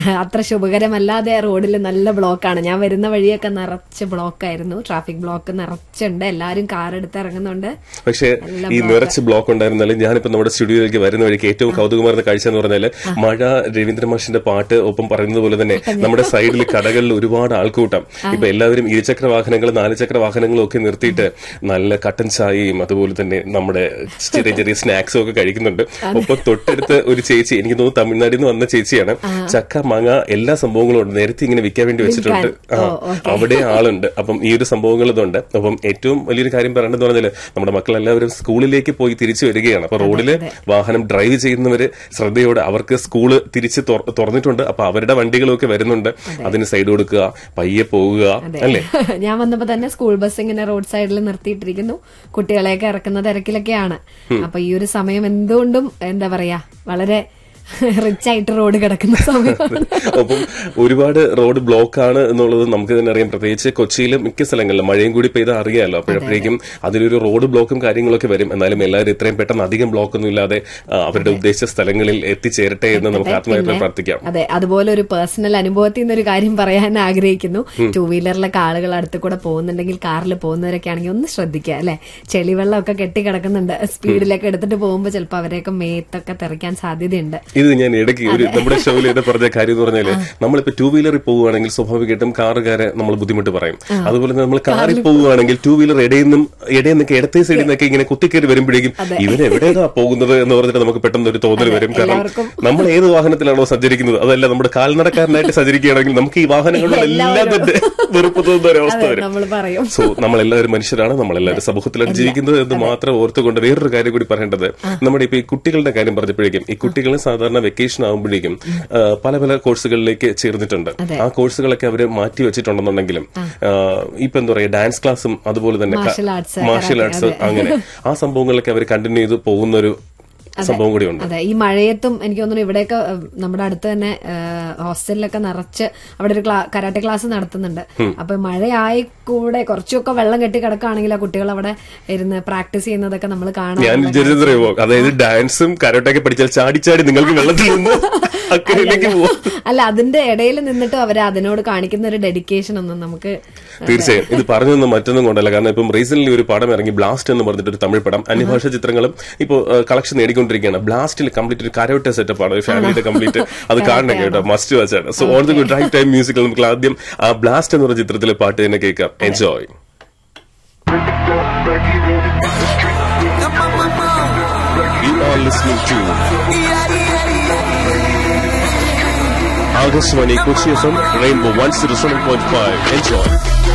അത്ര ശുഭകരമല്ലാതെ റോഡിൽ നല്ല ബ്ലോക്കാണ് ഞാൻ വരുന്ന വഴിയൊക്കെ നിറച്ച് ബ്ലോക്കായിരുന്നു ട്രാഫിക് ബ്ലോക്ക് നിറച്ചുണ്ട് എല്ലാരും കാർ എടുത്ത് ഇറങ്ങുന്നുണ്ട് പക്ഷേ ഈ നിറച്ച് ബ്ലോക്ക് ഉണ്ടായിരുന്നാലും ഞാനിപ്പോ നമ്മുടെ സ്റ്റുഡിയോയിലേക്ക് വരുന്ന വഴിക്ക് ഏറ്റവും കൗതുകമാർന്ന കാഴ്ച എന്ന് പറഞ്ഞാല് മഴ രവീന്ദ്ര മാഷിന്റെ പാട്ട് ഒപ്പം പറയുന്നത് പോലെ തന്നെ നമ്മുടെ സൈഡിൽ കടകളിൽ ഒരുപാട് ആൾക്കൂട്ടം ഇപ്പൊ എല്ലാവരും ഇരുചക്ര വാഹനങ്ങളും നാലുചക്ര വാഹനങ്ങളും ഒക്കെ നിർത്തിയിട്ട് നല്ല കട്ടൻ ചായയും അതുപോലെ തന്നെ നമ്മുടെ ചെറിയ ചെറിയ സ്നാക്സും ഒക്കെ കഴിക്കുന്നുണ്ട് ഒപ്പം തൊട്ടടുത്ത് ഒരു ചേച്ചി എനിക്ക് തോന്നുന്നു തമിഴ്നാട്ടിൽ നിന്ന് വന്ന ചേച്ചിയാണ് ചക്ക മാങ്ങ എല്ലാ സംഭവങ്ങളും ഉണ്ട് നേരത്തെ ഇങ്ങനെ വിൽക്കാൻ വേണ്ടി വെച്ചിട്ടുണ്ട് ആ ഓ, ഓക്കേ. അവിടെ ആളുണ്ട് അപ്പം ഈ ഒരു സംഭവങ്ങൾ ഇതുണ്ട് അപ്പം ഏറ്റവും വലിയൊരു കാര്യം പറയേണ്ടത് പറഞ്ഞാൽ നമ്മുടെ മക്കളെല്ലാവരും സ്കൂളിലേക്ക് പോയി തിരിച്ചു വരികയാണ് അപ്പൊ റോഡില് വാഹനം ഡ്രൈവ് ചെയ്യുന്നവര് ശ്രദ്ധയോടെ അവർക്ക് സ്കൂള് തിരിച്ച് തുറ- തുറന്നിട്ടുണ്ട് അപ്പൊ അവരുടെ വണ്ടികളൊക്കെ വരുന്നുണ്ട് അതിന് സൈഡ് കൊടുക്കുക പയ്യെ പോവുക അല്ലേ ഞാൻ വന്നപ്പോ തന്നെ സ്കൂൾ ബസ് ഇങ്ങനെ റോഡ് സൈഡിൽ നിർത്തിയിട്ടിരിക്കുന്നു കുട്ടികളെയൊക്കെ ഇറക്കുന്ന തിരക്കിലൊക്കെയാണ് അപ്പൊ ഈ ഒരു സമയം എന്തുകൊണ്ടും എന്താ പറയാ വളരെ റിച്ച് ആയിട്ട് റോഡ് കിടക്കുന്ന സമയമാണ് അപ്പം ഒരുപാട് റോഡ് ബ്ലോക്ക് ആണ് എന്നുള്ളത് നമുക്ക് തന്നെ അറിയാം പ്രത്യേകിച്ച് കൊച്ചിയിലും മിക്ക സ്ഥലങ്ങളിലും മഴയും കൂടി പെയ്താൽ അറിയാമല്ലോ അപ്പോഴപ്പോഴേക്കും അതിലൊരു റോഡ് ബ്ലോക്കും കാര്യങ്ങളൊക്കെ വരും എന്നാലും എല്ലാവരും ഇത്രയും പെട്ടെന്ന് അധികം ബ്ലോക്ക് ഒന്നും ഇല്ലാതെ ആ, അവരുടെ ഉദ്ദേശിച്ച സ്ഥലങ്ങളിൽ എത്തിച്ചേരട്ടെ എന്ന് നമുക്ക് ആത്മാർത്ഥമായി പ്രാർത്ഥിക്കാം അതെ അതുപോലെ ഒരു പേഴ്സണൽ അനുഭവത്തിൽ നിന്ന് ഒരു കാര്യം പറയാൻ ആഗ്രഹിക്കുന്നു ടൂ വീലറിലൊക്കെ ആളുകൾ അടുത്ത് കൂടെ പോകുന്നുണ്ടെങ്കിൽ കാറിൽ പോകുന്നവരൊക്കെ ആണെങ്കിൽ ഒന്ന് ശ്രദ്ധിക്കുക അല്ലെ ചെളിവെള്ളമൊക്കെ കെട്ടിക്കിടക്കുന്നുണ്ട് സ്പീഡിലൊക്കെ എടുത്തിട്ട് പോകുമ്പോൾ ചിലപ്പോൾ അവരെയൊക്കെ മേത്തൊക്കെ തെറിക്കാൻ സാധ്യതയുണ്ട് ഇത് ഞാൻ ഇടയ്ക്ക് ഒരു നമ്മുടെ ഷോയിൽ ഇട പറഞ്ഞ കാര്യം എന്ന് പറഞ്ഞാല് നമ്മളിപ്പോ ടൂ വീലറിൽ പോവുകയാണെങ്കിൽ സ്വാഭാവികമായിട്ടും കാറുകാരെ നമ്മൾ ബുദ്ധിമുട്ട് പറയും അതുപോലെ തന്നെ നമ്മൾ കാറിൽ പോവുകയാണെങ്കിൽ ടൂ വീലർ ഇടയിൽ നിന്നും ഇടയിൽ നിന്നൊക്കെ ഇടത്തെ സൈഡിൽ നിന്നൊക്കെ ഇങ്ങനെ കുത്തിക്കയറി വരുമ്പോഴേക്കും ഇവൻ എവിടെയാ പോകുന്നത് എന്ന് പറഞ്ഞിട്ട് നമുക്ക് പെട്ടെന്ന് ഒരു തോന്നൽ വരും കാരണം എല്ലാവർക്കും. നമ്മൾ ഏത് വാഹനത്തിലാണോ സഞ്ചരിക്കുന്നത് അതല്ല നമ്മുടെ കാൽനടക്കാരനായിട്ട് സഞ്ചരിക്കുകയാണെങ്കിൽ നമുക്ക് ഈ വാഹനങ്ങളിലെല്ലാം തന്നെ വെറുപ്പ് തോന്നുന്ന ഒരു അവസ്ഥ വരും നമ്മൾ പറയും സോ നമ്മളെല്ലാവരും മനുഷ്യരാണ് നമ്മളെല്ലാവരും സമൂഹത്തിലാണ് ജീവിക്കുന്നത് എന്ന് മാത്രം ഓർത്തുകൊണ്ട് വേറൊരു കാര്യം കൂടി പറയേണ്ടത് നമ്മുടെ ഇപ്പൊ ഈ കുട്ടികളുടെ കാര്യം പറഞ്ഞപ്പോഴേക്കും ഈ കുട്ടികൾ സാധാരണ വെക്കേഷൻ ആകുമ്പോഴേക്കും ആ, പല പല കോഴ്സുകളിലേക്ക് ചേർന്നിട്ടുണ്ട് ആ കോഴ്സുകളൊക്കെ അവർ മാറ്റി വെച്ചിട്ടുണ്ടെന്നുണ്ടെങ്കിലും ആ, ഇപ്പൊ എന്താ പറയാ ഡാൻസ് ക്ലാസ്സും അതുപോലെ തന്നെ Martial arts, martial karate, arts അങ്ങനെ ആ സംഭവങ്ങളൊക്കെ അവർ കണ്ടിന്യൂ ചെയ്ത് പോകുന്ന ഒരു സംഭവം കൂടിയുണ്ട് അതെ ഈ മഴയത്തും എനിക്ക് തോന്നുന്നു ഇവിടെയൊക്കെ ഏഹ്, നമ്മുടെ അടുത്ത് തന്നെ ഏഹ്, ഹോസ്റ്റലിലൊക്കെ നിറച്ച് അവിടെ ഒരു ക്ലാ- കരാട്ടെ ക്ലാസ് നടത്തുന്നുണ്ട് അപ്പൊ മഴയായി കൂടെ കുറച്ചൊക്കെ വെള്ളം കെട്ടി കിടക്കുകയാണെങ്കിൽ ആ കുട്ടികൾ അവിടെ ഇരുന്ന് പ്രാക്ടീസ് ചെയ്യുന്നതൊക്കെ നമ്മൾ ഞാൻ കാണാൻ വിചാരിച്ചറിയുമോ അതായത് ഡാൻസും കരാട്ടൊക്കെ പഠിച്ചാൽ ചാടി ചാടി നിങ്ങൾക്ക് വെള്ളത്തിൽ നിന്ന് അക്കരയിലേക്ക് പോകും അല്ല അതിന്റെ ഇടയിൽ നിന്നിട്ട് അവർ അതിനോട് കാണിക്കുന്ന ഒരു ഡെഡിക്കേഷൻ ഒന്നും നമുക്ക് തീർച്ചയായും ഇത് പറഞ്ഞൊന്നും മറ്റൊന്നും കൊണ്ടല്ല കാരണം ഇപ്പം റീസെന്റ് ഒരു പടം ഇറങ്ങി ബ്ലാസ്റ്റ് എന്ന് പറഞ്ഞിട്ട് ഒരു തമിഴ് പടം അന്യഭാഷ ചിത്രങ്ങളും ഇപ്പോൾ കളക്ഷൻ നേടിക്കൊണ്ടിരിക്കുകയാണ് ബ്ലാസ്റ്റിൽ കംപ്ലീറ്റ് ഒരു കരോട്ടെ സെറ്റപ്പ് ആണ് ഒരു ഫാമിലിയുടെ കംപ്ലീറ്റ് അത് കാണണം കേട്ടോ മസ്റ്റ് വാച്ചാണ് so on the good right time musical നമുക്ക് ആദ്യം ആ ബ്ലാസ്റ്റ് എന്ന് പറഞ്ഞ ചിത്രത്തിലെ പാട്ട് തന്നെ കേൾക്കാം enjoy You are listening to August 20 Kochi FM Rainbow 107.5. Enjoy.